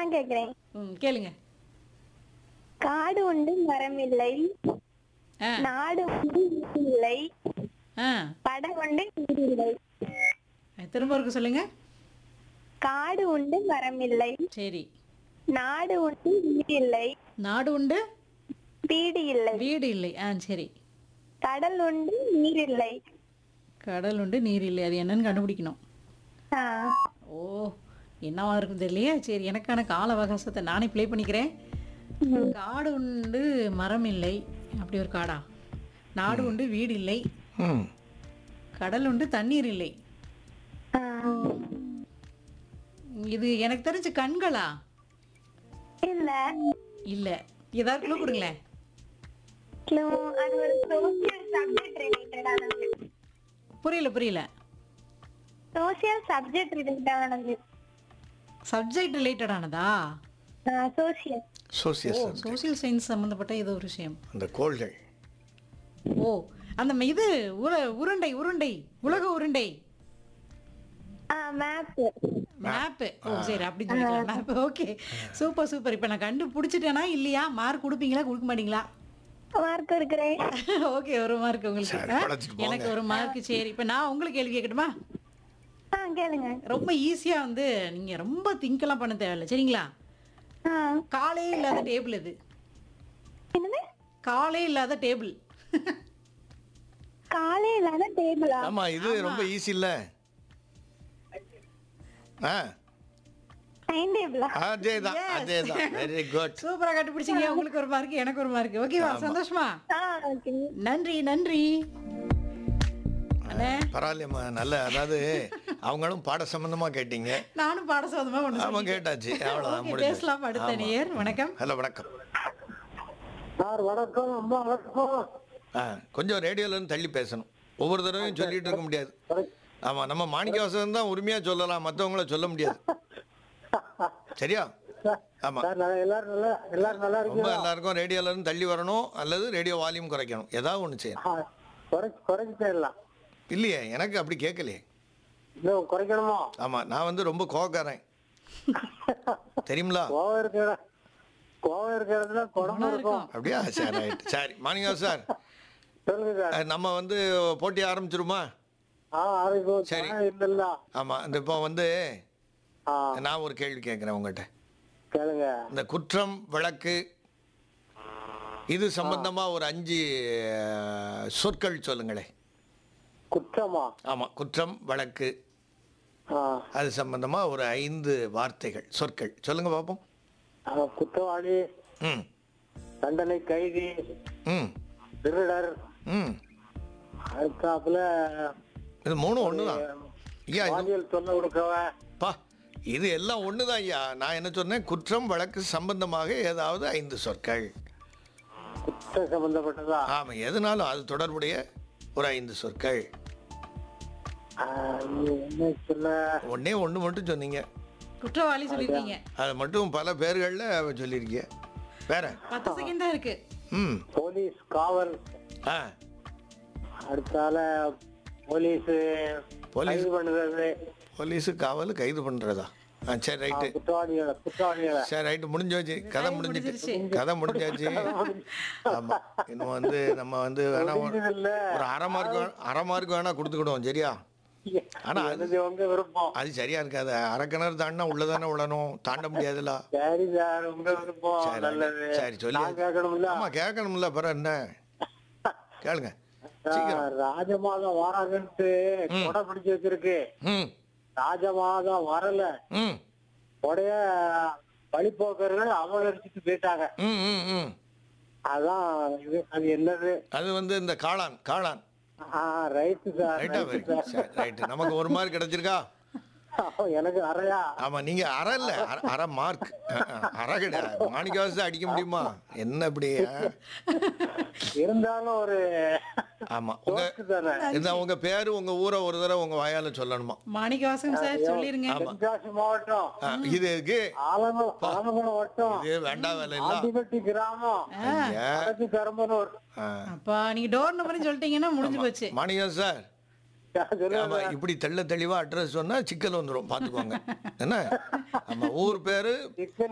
நான் கேக்குறேன் ம் கேளுங்க காடு உண்டு மரம் இல்லை ஆ நாடு உண்டு வீடு இல்லை ஆ படம் உண்டு வீடு இல்லை திரும்ப இருக்கு சொல்லுங்க காடு உண்டு மரம் இல்லை சரி நாடு உண்டு வீடு இல்லை நாடு உண்டு வீடு இல்லை வீடு இல்லை ஆ சரி கடல் உண்டு நீர் இல்லை கடல் உண்டு நீர் இல்லை அது என்னன்னு கண்டுபிடிக்கணும் ஆ, ஓ என்னவா இருக்கும் தெரியலையே சரி எனக்கான கால அவகாசத்தை நானே ப்ளே பண்ணிக்கிறேன் காடு உண்டு மரம் இல்லை அப்படி ஒரு காடா நாடு உண்டு வீடு இல்லை ம் கடல் உண்டு தண்ணீர் இல்லை ஆ. இது எனக்கு தெரிஞ்ச கண்களா இல்ல இல்ல ஏதாவது clue கொடுங்களேன் clue, அது ஒரு சோசியல் சப்ஜெக்ட் ரிலேட்டட் ஆனது புரியல புரியல சோசியல் சப்ஜெக்ட் ரிலேட்டட் ஆனது சப்ஜெக்ட் ரிலேட்டடானதா சோசியல் சோசியஸ் சோசியல் சயின்ஸ் சம்மந்தப்பட்ட ஏதோ ஒரு விஷயம் அந்த கோள்கள் ஓ அந்த ம- இது உர உருண்டை உருண்டை உலக உருண்டை மேப் மேப்பு ஓ சரி அப்படி சொல்லிக்கலாம் மேப் ஓகே சூப்பர் சூப்பர் இப்போ நான் கண்டுபிடிச்சிட்டேனா இல்லையா மார்க் கொடுப்பீங்களா கொடுக்க மாட்டீங்களா மார்க் இருக்கிறேன் ஓகே ஒரு மார்க் உங்களுக்கு சரி, ஆ? படைச்சிட்டு போங்க. எனக்கு ஒரு மார்க் சரி இப்போ நான் உங்களுக்கு கேள்வி கேட்கட்டுமா ஆ கேளுங்க ரொம்ப ஈஸியா வந்து நீங்க ரொம்ப திங்கெல்லாம் பண்ண தேவையில்லை சரிங்களா ஆ காலே இல்லாத டேபிள் இது என்னது காலே இல்லாத டேபிள் காலே இல்லாத டேபிளா ஆமா இது ரொம்ப ஈஸி இல்ல ஆ டைம் டேபிளா அதேதான் அதேதான் வெரி குட் சூப்பரா கண்டுபிடிச்சீங்க உங்களுக்கு ஒரு மார்க் எனக்கு ஒரு மார்க் ஓகேவா சந்தோஷமா ஆ ஓகே நன்றி நன்றி அண்ணே பரவாயில்லையம்மா நல்ல அதாவது அவங்களும் பாட சம்பந்தமா கேட்டீங்க நானும் பாட சோதமா ஒண்ணு ஆமா கேட்டாச்சு அவ்வளவுதான் ஓகே, முடிஞ்சு பேசலாம் அடுத்த நேயர் வணக்கம் ஹலோ வணக்கம் சார் வணக்கம் அம்மா வணக்கம் ஆ கொஞ்சம் ரேடியோல இருந்து தள்ளி பேசணும் ஒவ்வொரு தடவையும் சொல்லிட்டு இருக்க முடியாது ஆமா நம்ம மாணிக்கவாசகம் தான் உரிமையா சொல்லலாம் மத்தவங்கள சொல்ல முடியாது சரியா ஆமா சார் நான் எல்லாரும் நல்லா எல்லாரும் நல்லா ரொம்ப இருக்கீங்களா எல்லாருக்கும் ரேடியோல இருந்து தள்ளி வரணும் அல்லது ரேடியோ வால்யூம் குறைக்கணும் ஏதாவது ஒண்ணு செய்யணும் ஆ, குறைச்சு குறைச்சு போயிடலாம் இல்லையே எனக்கு அப்படி கேட்கலையே இன்னும் குறைக்கணுமோ ஆமா நான் வந்து ரொம்ப கோவக்காரன் தெரியுங்களா கோவம் இருக்கிற கோவம் இருக்கிறதுல குடம்பு இருக்கும் அப்படியா சரி ரைட் சரி மாணிக்கா சார் சொல்லுங்க சார் அஹ், நம்ம வந்து போட்டி ஆரம்பிச்சிருமா ஆ ஆரோக்கியம் சரி. இல்லைல்ல ஆமா இந்த இப்போ வந்து ஆ நான் ஒரு கேள்வி கேட்குறேன் உங்கள்கிட்ட கேளுங்க இந்த குற்றம் வழக்கு இது சம்பந்தமா ஒரு அஞ்சு அஹ், சொற்கள் சொல்லுங்களேன் குற்றமா ஆமா குற்றம் வழக்கு ஆ அது சம்பந்தமா ஒரு ஐந்து வார்த்தைகள் சொற்கள் சொல்லுங்க பார்ப்போம் ஆ, குற்றவாளி ம் தண்டனை கைதி ம் திருடர் ம் அடுத்தாப்புல இது மூணும் ஒன்று தான் ஐயா இது பாலியல் தொல்லை கொடுக்கவன் பா இது எல்லாம் ஒன்று தான் ஐயா நான் என்ன சொன்னேன் குற்றம் வழக்கு சம்பந்தமாக ஏதாவது ஐந்து சொற்கள் குற்றம் சம்பந்தப்பட்டதா ஆமாம் எதுனாலும் அது தொடர்புடைய ஒரு ஐந்து சொற்கள் ஆ, இது என்ன சொல்ல ஒண்ணே ஒன்று மட்டும் சொன்னீங்க குற்றவாளி சொல்லிருக்கீங்க அது மட்டும் பல பேர்களில் சொல்லியிருக்கீங்க வேற பத்து செகண்ட் தான் இருக்கு ம் போலீஸ் காவல் ஆ அடுத்தால போலீஸ் போலீஸ். கைது பண்ணுறது போலீஸு காவல் கைது பண்ணுறதா ஆ சரி ரைட்டு குற்றவாளிகளை குற்றவாளிகளை சரி ரைட்டு முடிஞ்சாச்சு கதை முடிஞ்சிட்டு முடிஞ்சிருச்சு. கதை முடிஞ்சாச்சு ஆமா இன்னும் வந்து நம்ம வந்து வேணா ஒரு இல்ல ஒரு அரை மார்க் வேணா- அரை மார்க் வேணா கொடுத்துக்கிடுவோம் சரியா ஆனா அது- எனது உங்க விருப்பம் அது சரியா இருக்காது அரை கிணறு தாண்டினா உள்ளதானே விடணும் தாண்ட முடியாதுல்ல சரி சார் உங்க விருப்பம் சரி, நல்லது சரி, சொல்லி- நான் கேட்கணும்ல ஆமா கேட்கணும்ல அப்புறம் என்ன கேளுங்க சீக்கிரம் சார், ராஜமாதம் வராங்கன்ட்டு கொடை பிடிச்சு வச்சிருக்கு ம் ராஜமாதம் வரல ம் உடைய வழிபோக்கர்கள் அபகரிச்சுட்டு போயிட்டாங்க ம் ம் ம் அதான் இது அது என்னது அது வந்து இந்த காளான் காளான் ஆ ரைட்டு சார் ரைட்டா ரைட்டு வெரி சரி ரைட்டு நமக்கு ஒரு மார்க் கிடைச்சிருக்கா சார் எனக்கு அறையா ஆமா நீங்க அரை இல்ல அரை- அரை மார்க் அரை கிடையாது மாணிக்கவாசம் அடிக்க முடியுமா என்ன இப்படி ஆ? இருந்தாலும் ஒரு ஆமா உங்க ஜோக்கு தானே இந்த உங்க பேரு உங்க ஊரை ஒரு தடவை உங்க வாயால சொல்லணுமா மாணிக்கவாசன் சார் சொல்லிருங்க தென்காசி மாவட்டம் ஆ, இது இருக்கு ஆலங்குளம் ஆலங்குளம் வட்டம் இது வேண்டாம் வேலை இல்ல ஆண்டிபட்டி கிராமம் ஐயா. வடக்கு பெரம்பலூர் ஆ. அப்பா நீங்க டோர் நம்பர் சொல்லிட்டீங்கன்னா முடிஞ்சு போச்சு மாணிக்கம் சார் சொல்லுங்க ஆமா இப்படி தெள்ள தெளிவா அட்ரஸ் சொன்னா சிக்கல் வந்துரும் பாத்துக்கோங்க என்ன ஆமா ஊர் பேரு சிக்கன்